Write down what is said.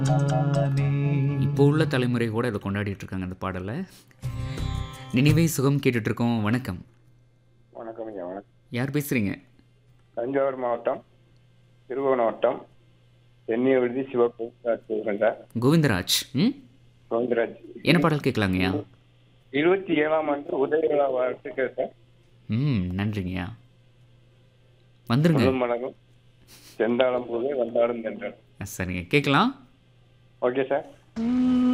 இப்போ உள்ள தலைமுறை கூட இதை கொண்டாடிட்டு இருக்காங்க அந்த பாடலை நினைவே சுகம் கேட்டுட்டு இருக்கோம் வணக்கம் வணக்கம் ஐயா வணக்கம் யார் பேசுறீங்க தஞ்சாவூர் மாவட்டம் திருவோணம் வட்டம் தென்னியவிருதி சிவகோவிந்தராஜ் பேசுகிறேன் சார் கோவிந்தராஜ் ம் கோவிந்தராஜ் என்ன பாடல் கேட்கலாங்கய்யா இருபத்தி ஏழாம் ஆண்டு உதய விழா வாழ்த்துக்கள் சார் ம் நன்றிங்கய்யா வந்துருங்க முழு மலரும் செந்தாளம் போது வந்தாடும் தென்றல் சரிங்க கேட்கலாம் ஓகே சார்